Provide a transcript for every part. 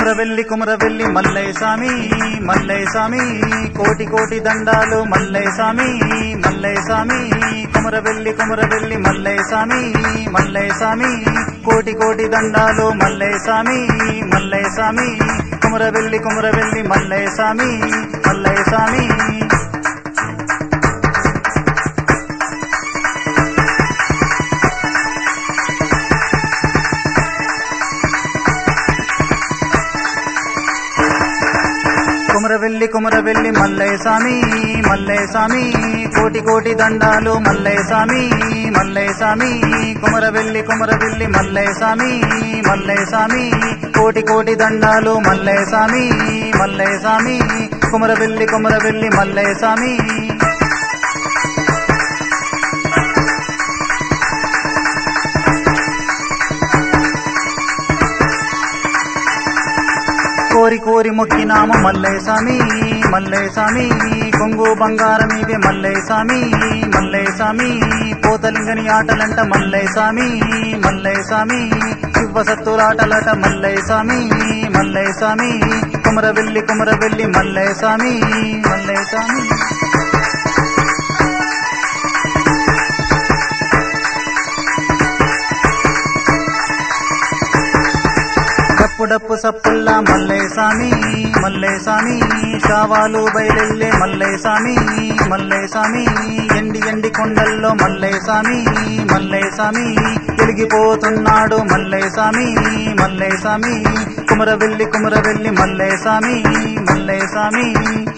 కుమరవెల్లి కుమరవెల్లి మల్లయ్య స్వామి మల్లయ్య స్వామి కోటి కోటి దండాలు మల్లయ్య స్వామి మల్లయ్య స్వామి కుమరవెల్లి కుమరవెల్లి మల్లయ్య స్వామి మల్లయ్య స్వామి కోటి కోటి దండాలు మల్లయ్య స్వామి మల్లయ్య స్వామి కుమరవెల్లి కుమరవెల్లి మల్లయ్య స్వామి మల్లయ్య స్వామి కుమరవెల్లి కుమరవెల్లి మల్లయ్య స్వామి మల్లయ్య స్వామి కోటి కోటి దండాలు మల్లయ్య స్వామి మల్లయ్య స్వామి కుమరవెల్లి కుమరవెల్లి మల్లయ్య స్వామి మల్లయ్య స్వామి కోటి కోటి దండాలు మల్లయ్య స్వామి మల్లయ్య స్వామి కుమరవెల్లి కుమరవెల్లి మల్లయ్య స్వామి కోరి కోరి మొక్కినాము మల్లయ్య స్వామి మల్లయ్య స్వామి కొంగు బంగారం ఇవే మల్లయ్య స్వామి మల్లయ్య స్వామి పోతలింగని ఆటలంట మల్లయ్య స్వామి మల్లయ్య స్వామి శివ సత్తులాటలట మల్లయ్య స్వామి మల్లయ్య స్వామి కుమరవెల్లి కుమరవెల్లి మల్లయ్య స్వామి మల్లయ్య స్వామి డప్పు డప్పు సప్పుల్లా మల్లయ్య స్వామి మల్లయ్య స్వామి శావాలు బయలెల్లే మల్లయ్య స్వామి మల్లయ్య స్వామి ఎండి ఎండి కొండల్లో మల్లయ్య స్వామి మల్లయ్య స్వామి వెలిగిపోతున్నాడు మల్లయ్య స్వామి మల్లయ్య స్వామి కుమరవెల్లి కుమరవెల్లి మల్లయ్య స్వామి మల్లయ్య స్వామి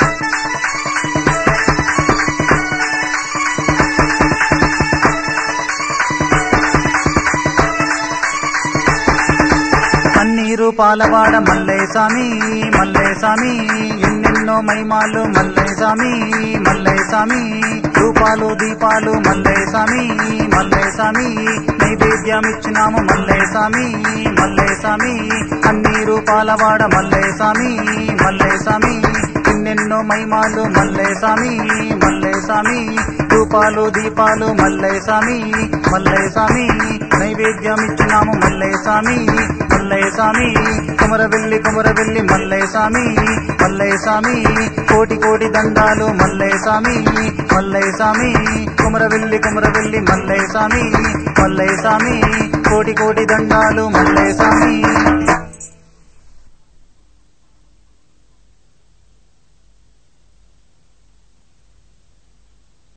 పన్నీరు పాలవాడ మల్లయ్య స్వామి మల్లయ్య స్వామి ఎన్నెన్నో మైమాలు మల్లయ్య స్వామి మల్లయ్య స్వామి రూపాలు దీపాలు మల్లయ్య స్వామి మల్లయ్య స్వామి నైవేద్యం ఇచ్చినాము మల్లయ్య స్వామి మల్లయ్య స్వామి పన్నీరు పాలవాడ మల్లయ్య స్వామి మల్లయ్య స్వామి ఎన్నెన్నో మైమాలు మల్లయ్య స్వామి మల్లయ్య స్వామి రూపాలు దీపాలు మల్లయ్య స్వామి మల్లయ్య స్వామి నైవేద్యం ఇచ్చినాము మల్లయ్య స్వామి మల్లయ్య స్వామి కుమరవెల్లి కుమరవెల్లి మల్లయ్య స్వామి మల్లయ్య స్వామి కోటి కోటి దండాలు మల్లయ్య స్వామి మల్లయ్య స్వామి కుమరవెల్లి కుమరవెల్లి మల్లయ్య స్వామి మల్లయ్య స్వామి కోటి కోటి దండాలు మల్లయ్య స్వామి